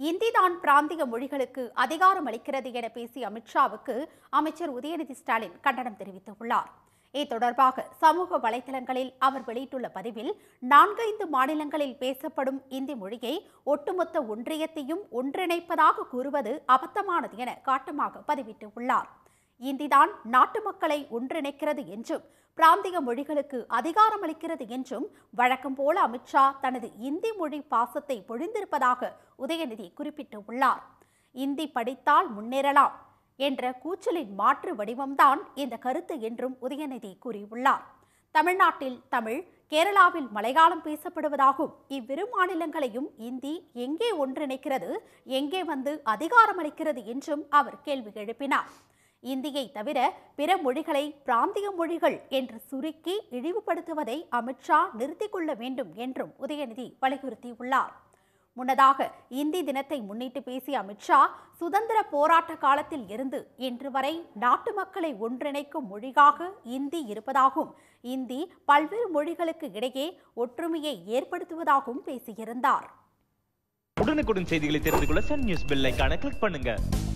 இந்திதான் பிராந்திய மொழிகளுக்கு அதிகாரம் அளிக்கிறது என பேசிய அமித்ஷாவுக்கு அமைச்சர் உதயநிதி ஸ்டாலின் கண்டனம் தெரிவித்துள்ளார் இது தொடர்பாக சமூக வலைதளங்களில் அவர் வெளியிட்டுள்ள பதிவில் நான்கைந்து மாநிலங்களில் பேசப்படும் இந்தி மொழியை ஒட்டுமொத்த ஒன்றியத்தையும் ஒன்றிணைப்பதாக கூறுவது அபத்தமானது என காட்டமாக பதிவிட்டுள்ளார் இந்திதான் நாட்டு மக்களை ஒன்றிணைக்கிறது என்றும் பிராந்திய மொழிகளுக்கு அதிகாரம் அளிக்கிறது என்றும் வழக்கம் போல அமித்ஷா தனது இந்தி மொழி பாசத்தை பொழிந்திருப்பதாக உதயநிதி குறிப்பிட்டுள்ளார் இந்தி படித்தால் முன்னேறலாம் என்ற கூச்சலின் மாற்று வடிவம்தான் இந்த கருத்து என்றும் உதயநிதி கூறியுள்ளார் தமிழ்நாட்டில் தமிழ் கேரளாவில் மலையாளம் பேசப்படுவதாகும் இவ்விரு மாநிலங்களையும் இந்தி எங்கே ஒன்றிணைக்கிறது எங்கே வந்து அதிகாரம் அளிக்கிறது என்றும் அவர் கேள்வி எழுப்பினார் இந்தியை தவிர பிற மொழிகளை பிராந்திய மொழிகள் என்று சுருக்கி இழிவுபடுத்துவதை அமித்ஷா நிறுத்திக் கொள்ள வேண்டும் என்றும் உதயநிதி வலியுறுத்தியுள்ளார் முன்னதாக இந்தி தினத்தை முன்னிட்டு பேசிய அமித்ஷா சுதந்திர போராட்ட காலத்தில் இருந்து இன்று வரை நாட்டு மக்களை ஒன்றிணைக்கும் மொழியாக இந்தி இருப்பதாகவும் இந்தி பல்வேறு மொழிகளுக்கு இடையே ஒற்றுமையை ஏற்படுத்துவதாகவும் பேசியிருந்தார் உடனுக்குடன் செய்திகளை தெரிந்து கொள்ள சன் நியூஸ் பெல் ஐகானை கிளிக் பண்ணுங்க